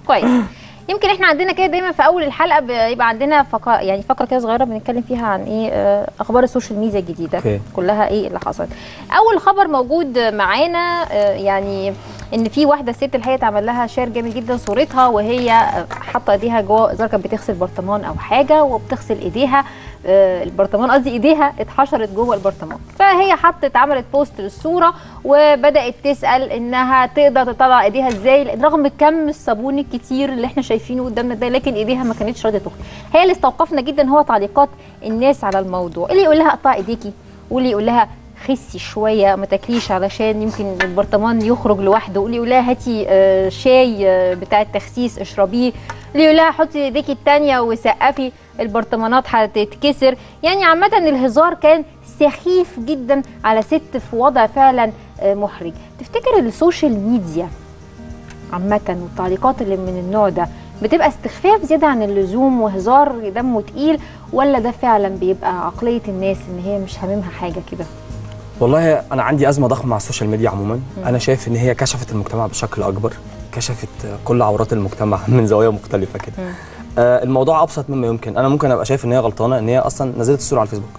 كويس يمكن احنا عندنا كده دايما في اول الحلقه بيبقى عندنا فقره يعني فقره كده صغيره بنتكلم فيها عن ايه آه، اخبار السوشيال ميديا الجديده أوكي. كلها ايه اللي حصلت اول خبر موجود معانا آه، يعني ان في واحده ست الحقيقه اتعمل لها شير جامد جدا صورتها وهي آه، حاطه ايديها جوه زي كانت بتغسل برطمان او حاجه وبتغسل ايديها آه، البرطمان قصدي ايديها اتحشرت جوه البرطمان فهي حطت عملت بوست للصوره وبدات تسال انها تقدر تطلع ايديها ازاي رغم كم الصابون الكتير اللي احنا شايفينه قدامنا ده لكن ايديها ما كانتش راضيه تخرج هي اللي استوقفنا جدا هو تعليقات الناس على الموضوع اللي يقول لها قطعي ايديكي واللي يقول لها خسي شويه ما تاكليش علشان يمكن البرطمان يخرج لوحده واللي يقول لها هاتي آه، شاي آه، بتاع التخسيس اشربيه اللي يقول لها حطي ايديكي التانيه وسقفي البرطمانات هتتكسر يعني عامه الهزار كان سخيف جدا على ست في وضع فعلا آه، محرج تفتكر السوشيال ميديا عامة والتعليقات اللي من النوع ده بتبقى استخفاف زيادة عن اللزوم وهزار دمه تقيل ولا ده فعلا بيبقى عقلية الناس ان هي مش هاممها حاجة كده والله انا عندي ازمه ضخمه مع السوشيال ميديا عموما انا شايف ان هي كشفت المجتمع بشكل اكبر كشفت كل عورات المجتمع من زوايا مختلفه كده آه الموضوع ابسط مما يمكن انا ممكن ابقى شايف ان هي غلطانه ان هي اصلا نزلت الصوره على الفيسبوك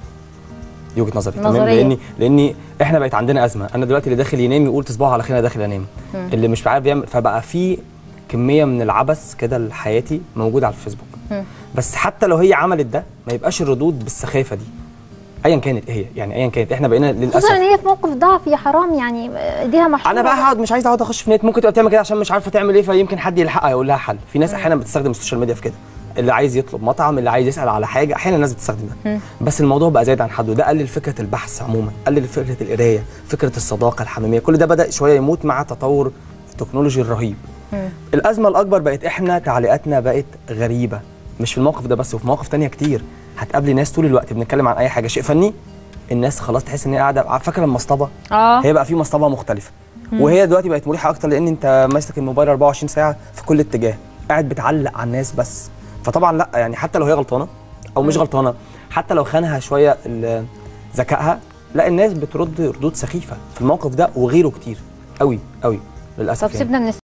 دي وجهه نظري تمام نظرية. لاني لاني احنا بقت عندنا ازمه انا دلوقتي اللي داخل ينام يقول تصبحوا على خير انا داخل انام اللي مش عارف يعمل فبقى في كميه من العبث كده لحياتي موجود على الفيسبوك بس حتى لو هي عملت ده ما يبقاش الردود بالسخافه دي ايا كانت إيه هي يعني ايا كانت احنا بقينا للاسف خصوصا ان هي في موقف ضعف يا حرام يعني ايديها محشورة انا بقى هقعد مش عايز اقعد اخش في نت ممكن تبقى بتعمل كده عشان مش عارفه تعمل ايه فيمكن حد يلحقها يقول لها حل في ناس احيانا بتستخدم السوشيال ميديا في كده اللي عايز يطلب مطعم اللي عايز يسال على حاجه احيانا الناس بتستخدم ده بس الموضوع بقى زايد عن حده ده قلل فكره البحث عموما قلل فكره القرايه فكره الصداقه الحميميه كل ده بدا شويه يموت مع تطور التكنولوجي الرهيب الازمه الاكبر بقت احنا تعليقاتنا بقت غريبه مش في الموقف ده بس وفي مواقف تانية كتير هتقابلي ناس طول الوقت بنتكلم عن اي حاجه شيء فني الناس خلاص تحس ان هي قاعده فاكره المصطبه اه هي بقى في مصطبه مختلفه وهي دلوقتي بقت مريحه اكتر لان انت ماسك الموبايل 24 ساعه في كل اتجاه قاعد بتعلق على الناس بس فطبعا لا يعني حتى لو هي غلطانه او مش غلطانه حتى لو خانها شويه ال- ذكائها لا الناس بترد ردود سخيفه في الموقف ده وغيره كتير قوي قوي للاسف طب يعني. سيبنا من